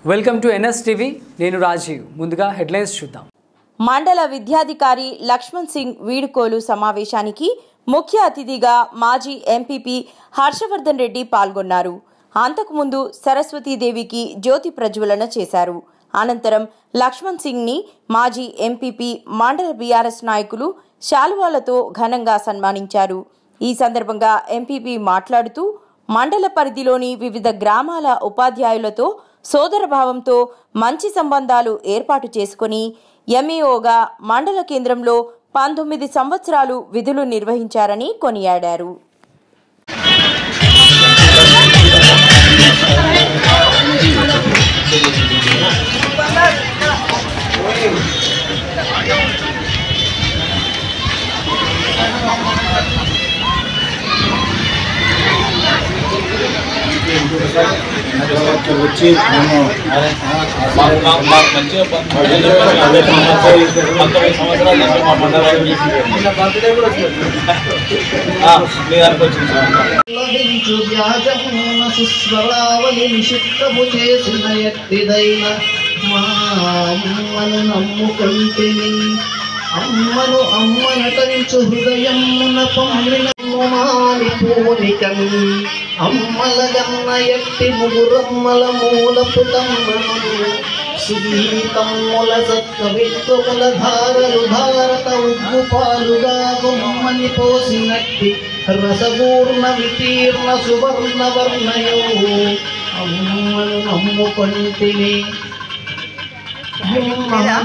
Welcome to NS TV నేను రాజీవ్ ముందుగా headlines చూద్దాం మండల విద్యాధికారి లక్ష్మణ్ సింగ్ వీడుకోలు సమావేశానికి ముఖ్య అతిథిగా మాజీ ఎంపీపీ హర్షవర్ధన్ రెడ్డి పాల్గొన్నారు అంతకుముందు సరస్వతీదేవికి జ్యోతి ప్రజ్వలన చేశారు అనంతరం లక్ష్మణ్ సింగ్ ని మాజీ ఎంపీపీ మండల బీఆర్ఎస్ నాయకులు శాలువాలతో ఘనంగా సన్మానించారు ఈ సందర్భంగా ఎంపీపీ మాట్లాడుతూ మండల పరిధిలోని వివిధ గ్రామాల ఉపాధ్యాయులతో సోదరభావంతో మంచి సంబంధాలు ఏర్పాటు చేసుకుని ఎంఈఓగా మండల కేంద్రంలో పంతొమ్మిది సంవత్సరాలు విధులు నిర్వహించారని కొనియాడారు వచ్చి మేము మాకు మాకు మాకు మంచిగా పని- పది సంవత్సరాలు పంతొమ్మిది సంవత్సరాల నుంచి మా మండలానికి ఆ, మీ దానికి వచ్చింది సార్. లభించు వ్యాజమున సుస్వరావలి నిషిద్ధము చేసిన ఎట్టిదైన మా అమ్మను నమ్ముకుంటిని అమ్మను అమ్మనటంచు హృదయమున పొమ్మిన మాని పూనికన్ అమ్మల గన్న ఎట్టి ముగురమ్మల మూల పుటమ్మను సుగీతమ్ముల సత్క విత్వముల ధారలు ధారత ఉగ్గు పాలుగా గుమ్మని పోసినట్టి రసపూర్ణ వితీర్ణ సువర్ణ వర్ణయో అమ్మను నమ్ముకొంటిని